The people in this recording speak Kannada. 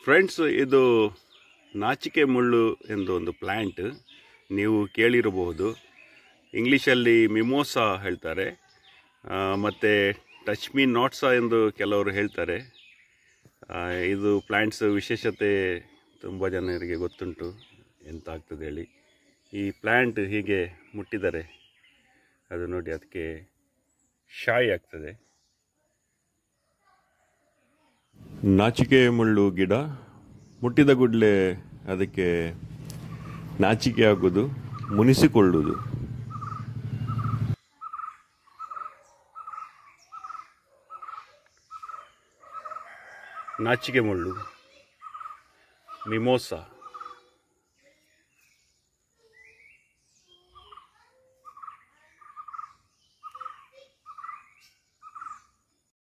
ಫ್ರೆಂಡ್ಸ್ ಇದು ನಾಚಿಕೆ ಮುಳ್ಳು ಎಂದು ಒಂದು ಪ್ಲ್ಯಾಂಟ್ ನೀವು ಕೇಳಿರಬಹುದು ಇಂಗ್ಲೀಷಲ್ಲಿ ಮಿಮೋಸಾ ಹೇಳ್ತಾರೆ ಮತ್ತು ಟಚ್ ಮೀ ನಾಟ್ಸಾ ಎಂದು ಕೆಲವರು ಹೇಳ್ತಾರೆ ಆ, ಇದು ಪ್ಲ್ಯಾಂಟ್ಸ್ ವಿಶೇಷತೆ ತುಂಬ ಜನರಿಗೆ ಗೊತ್ತುಂಟು ಎಂತ ಆಗ್ತದೆ ಹೇಳಿ ಈ ಪ್ಲ್ಯಾಂಟ್ ಹೀಗೆ ಮುಟ್ಟಿದರೆ ಅದು ನೋಡಿ ಅದಕ್ಕೆ ಶಾಯಿ ಆಗ್ತದೆ ನಾಚಿಕೆ ಮುಳ್ಳು ಗಿಡ ಮುಟ್ಟಿದ ಕೂಡಲೇ ಅದಕ್ಕೆ ನಾಚಿಕೆ ಆಗುವುದು ಮುನಿಸಿಕೊಳ್ಳುವುದು ನಾಚಿಕೆ ಮುಳ್ಳು ಮಿಮೋಸಾ